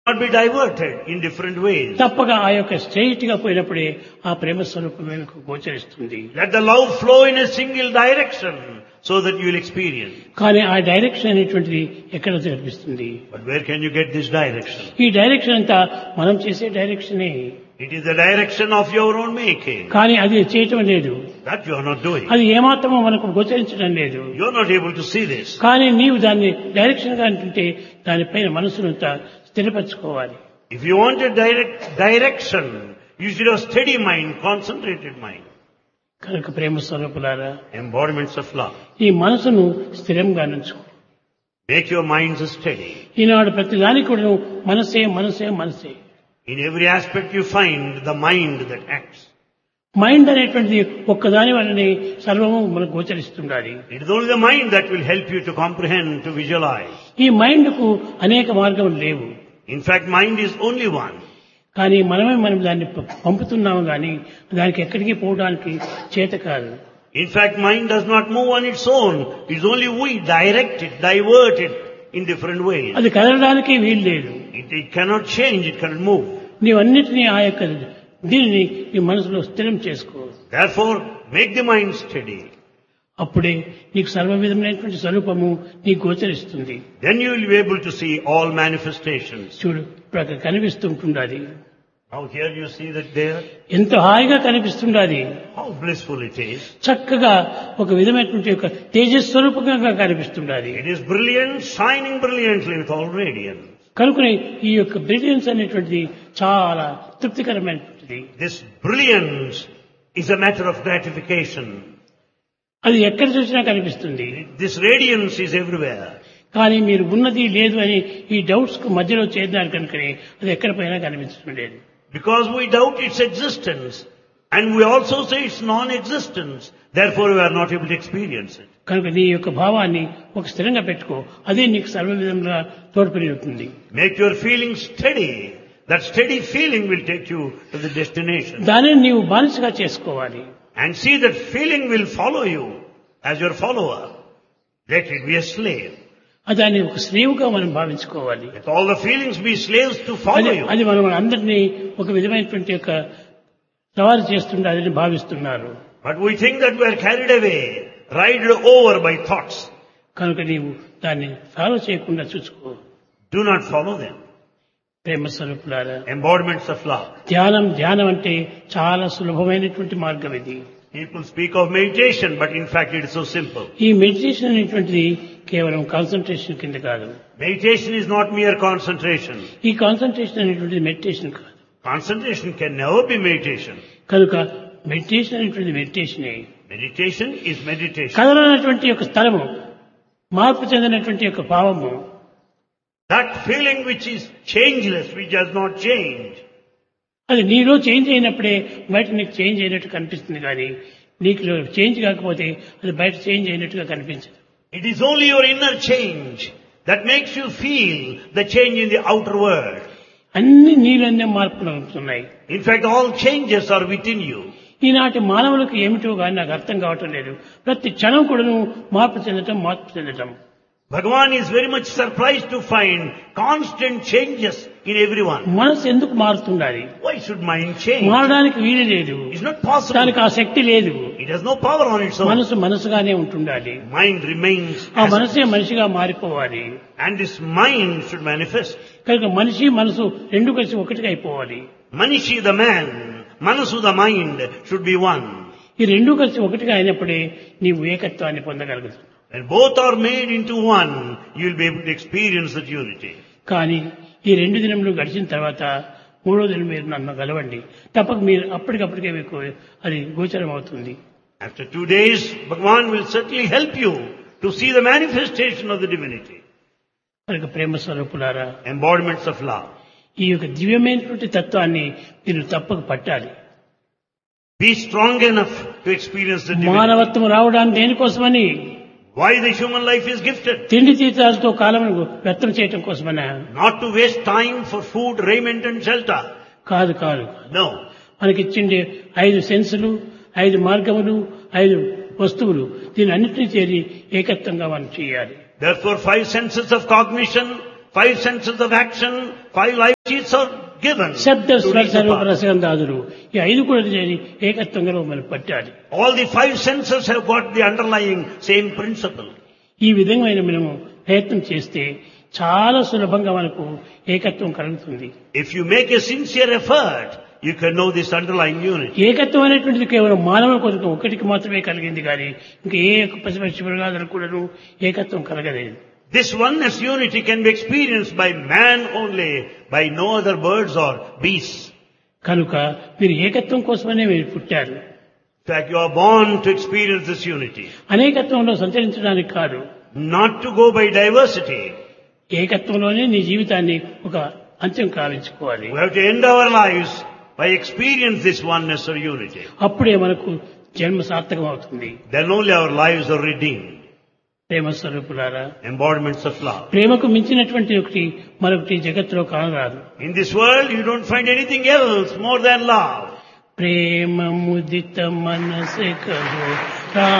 not be diverted in different ways. తప్పక ఆ యొక్క స్ట్రైట్ గా పోయినప్పుడే ఆ ప్రేమ స్వరూపం మీకు గోచరిస్తుంది Let the love flow in a single direction so that you will experience. కానీ ఆ డైరెక్షన్ అనేటువంటిది ఎక్కడ కనిపిస్తుంది But where can you get this direction? ఈ డైరెక్షన్ అంతా మనం చేసే డైరెక్షనే It is the direction of your own making. కానీ అది చేయటం లేదు That you are not doing. అది ఏమాత్రమో మనకు గోచరించడం లేదు You are not able to see this. కానీ నీవు దాన్ని డైరెక్షన్ గా అంటుంటే దానిపైన మనసును స్థిరపరచుకోవాలి If you want a direct direction, you should have steady mind, concentrated mind. కనుక ప్రేమ స్వరూపులారా Embodiments of love. ఈ మనసును స్థిరంగా నుంచు Make your minds steady. ఈనాడు ప్రతి దానికి కూడా మనసే మనసే మనసే In every aspect you find the mind that acts. Mind అనేటువంటిది ఒక్కదాని వల్లనే సర్వము మనకు గోచరిస్తుండాలి It is only the mind that will help you to comprehend, to visualize. ఈ మైండ్ కు అనేక మార్గములు లేవు In fact, mind is only one. కానీ మనమే మనం దాన్ని ప- పంపుతున్నాము కానీ దానికి ఎక్కడికి పోవడానికి చేత కాదు In fact, mind does not move on its own. It's only we direct it, divert it in different ways. అది కదలడానికి వీలు లేదు It, it cannot change, it cannot move. నీవన్నిటినీ ఆ యొక్క దీనిని నీ మనసులో స్థిరం చేసుకో Therefore, make the mind steady. అప్పుడే నీకు సర్వ విధమైనటువంటి స్వరూపము నీకు గోచరిస్తుంది Then you will be able to see all manifestations. చూడు ఇప్పుడు అక్కడ కనిపిస్తుంటుండాలి Now here you see that there, ఎంత హాయిగా కనిపిస్తుండాలి how blissful it is. చక్కగా ఒక విధమైనటువంటి ఒక తేజస్వరూపంగా కనిపిస్తుండాలి It is brilliant, shining brilliantly with all radiance. కనుకనే ఈ యొక్క బ్రిలియన్స్ అనేటువంటిది చాలా తృప్తికరమైనటువంటిది This brilliance is a matter of gratification. అది ఎక్కడ చూసినా కనిపిస్తుంది This radiance is everywhere. కానీ మీరు ఉన్నది లేదు అని ఈ డౌట్స్ కు మధ్యలో చేరినారు కనుకనే అది ఎక్కడ పోయినా కనిపించడం లేదు Because we doubt its existence and we also say it's non-existence. Therefore we are not able to experience it. కనుక నీ యొక్క భావాన్ని ఒక స్థిరంగా పెట్టుకో అదే నీకు సర్వ విధంగా తోడ్పడి ఉంటుంది Make your feeling steady. That steady feeling will take you to the destination. దానిని నీవు బానిసగా చేసుకోవాలి And see that feeling will follow you as your follower. Let it be a slave. అది దాన్ని ఒక స్నేవుగా మనం భావించుకోవాలి Let all the feelings be slaves to అది follow you. అది మనం అందరినీ ఒక విధమైనటువంటి యొక్క సవాలు చేస్తుండాలని భావిస్తున్నారు But we think that we are carried away, ridden over by thoughts. కనుక నీవు దాన్ని ఫాలో చేయకుండా చూసుకో Do not follow them. ప్రేమ స్వరూపులారా Embodiments of love. ధ్యానం ధ్యానం అంటే చాలా సులభమైనటువంటి మార్గం ఇది People speak of meditation, but in fact it is so simple. ఈ మెడిటేషన్ అనేటువంటిది కేవలం కాన్సన్ట్రేషన్ కింద కాదు Meditation is not mere concentration. ఈ కాన్సన్ట్రేషన్ అనేటువంటిది మెడిటేషన్ కాదు Concentration can never be meditation. కనుక మెడిటేషన్ అనేటువంటి మెడిటేషనే Meditation is meditation. కదలనటువంటి యొక్క స్థలము మార్పు చెందినటువంటి యొక్క భావము That feeling which is changeless, which does not change. అది నీలో చేంజ్ అయినప్పుడే బయట నీకు చేంజ్ అయినట్టు కనిపిస్తుంది కానీ నీకు చేంజ్ కాకపోతే అది బయట చేంజ్ అయినట్టుగా కనిపించదు It is only your inner change that makes you feel the change in the outer world. అన్ని నీలోనే మార్పులు అవుతున్నాయి In fact, all changes are within you. ఈనాటి మానవులకు ఏమిటో కానీ నాకు అర్థం కావటం లేదు ప్రతి క్షణం కూడాను మార్పు చెందటం మార్పు చెందటం Bhagavan is very much surprised to find constant changes in everyone. మనసు ఎందుకు మారుతుండాలి Why should mind change? మారడానికి వీలు లేదు It's not possible. దానికి ఆ శక్తి లేదు It has no power on its own. మనసు మనసుగానే ఉంటుండాలి Mind remains ఆ as మనసే మనిషిగా మారిపోవాలి and this mind should manifest. కనుక మనిషి మనసు రెండు కలిసి ఒకటిగా అయిపోవాలి Manishi the man, Manasu the mind should be one. ఈ రెండు కలిసి ఒకటిగా అయినప్పుడే నీవు ఏకత్వాన్ని పొందగలుగుతావు When both are made into one, you will be able to experience that unity. కానీ ఈ రెండు దినములు గడిచిన తర్వాత మూడో దినం మీరు నన్ను గలవండి తప్పక మీరు అప్పటికప్పటికే మీకు అది గోచరం అవుతుంది After two days, Bhagavan will certainly help you to see the manifestation of the divinity. కనుక ప్రేమ స్వరూపులారా Embodiments of love. ఈ యొక్క దివ్యమైనటువంటి తత్వాన్ని మీరు తప్పక పట్టాలి Be strong enough to experience the divinity. మానవత్వం రావడానికి దేనికోసమని Why the human life is gifted? తిండి తీర్థాలతో కాలమును వ్యక్తం చేయటం కోసమనా Not to waste time for food, raiment and shelter. కాదు కాదు No. మనకిచ్చిండే ఐదు సెన్సులు ఐదు మార్గములు ఐదు వస్తువులు దీని అన్నింటినీ చేరి ఏకత్వంగా మనం చేయాలి Therefore, five senses of cognition, five senses of action, five life sheets are given. శబ్ద to స్పర్శ reach the రూప path. రసగంధాదులు ఈ ఐదు కూడా చేరి ఏకత్వంగా మనం పట్టాలి All the five senses have got the underlying same principle. ఈ విధమైన మనము ప్రయత్నం చేస్తే చాలా సులభంగా మనకు ఏకత్వం కలుగుతుంది If you make a sincere effort, you can know this underlying unity. ఏకత్వం అనేటువంటిది కేవలం మానవుల కొరకు ఒకటికి మాత్రమే కలిగింది కానీ ఇంకా ఏ యొక్క పశుపక్షి మృగాదులకు కూడాను ఏకత్వం కలగలేదు This oneness unity can be experienced by man only, by no other birds or beasts. కనుక మీరు ఏకత్వం కోసమనే మీరు పుట్టారు In fact, you are born to experience this unity, అనేకత్వంలో సంచరించడానికి కాదు not to go by diversity. ఏకత్వంలోనే నీ జీవితాన్ని ఒక అంత్యం కావించుకోవాలి We have to end our lives by experience this oneness or unity. అప్పుడే మనకు జన్మ సార్థకం అవుతుంది Then only our lives are redeemed, ప్రేమ స్వరూపులారా embodiments of love. ప్రేమకు మించినటువంటి ఒకటి మరొకటి జగత్తులో కానరాదు In this world, you don't find anything else more than love. ప్రేమ ముదిత మనసే కహో